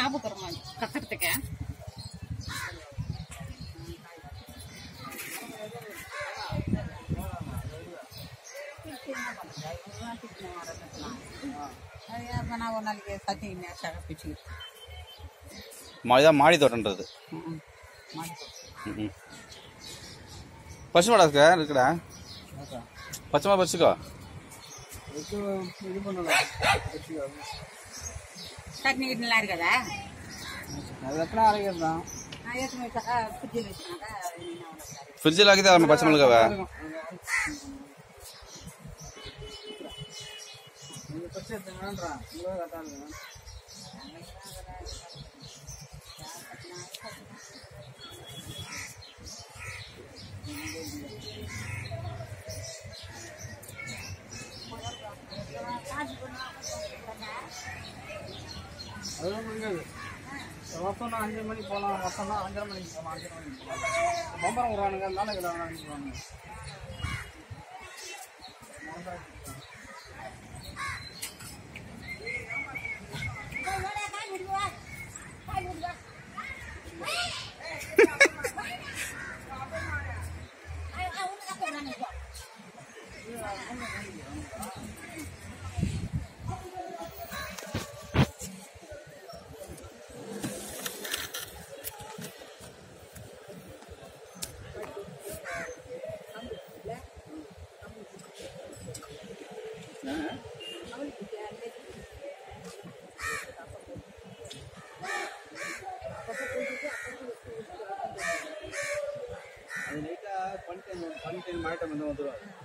ஞாபகம் கத்துறதுக்கு நான் ஒரு நாளைக்கு சத்தி நேரம் பிச்சுக்கிட்டு மா இதான் மாடி தோட்டன்றது ம் பச்சை மிளகா இருக்கா இருக்குடா பச்சை மிளகா பறிச்சுக்கோ இது பண்ணலாம் சட்னி கிட்னிலாம் இருக்காதா அது எத்தனை அரைக்கிறது தான் நான் ஏற்கனவே ஃப்ரிட்ஜில் வச்சுனாக்கா என்ன உனக்கு ஃப்ரிட்ஜில் ஆக்கி தான் பச்சை மிளகாவை நீங்கள் பச்சை எடுத்துங்கன்றா உங்களுக்கு கரெக்டாக இருக்கும் அதெல்லாம் முடியாது மொத்தம்னா அஞ்சு மணிக்கு போகலாம் மொத்தம்னா அஞ்சரை மணிக்கு போகலாம் அஞ்சரை மணிக்கு போகலாம் பம்பரம் விடுறானுங்க அதனால இதில் விளையாடுவாங்க அது லைட்டாக பண்ணிட்டு பண்ணிட்டு மழை டைம் வந்து வந்துடும்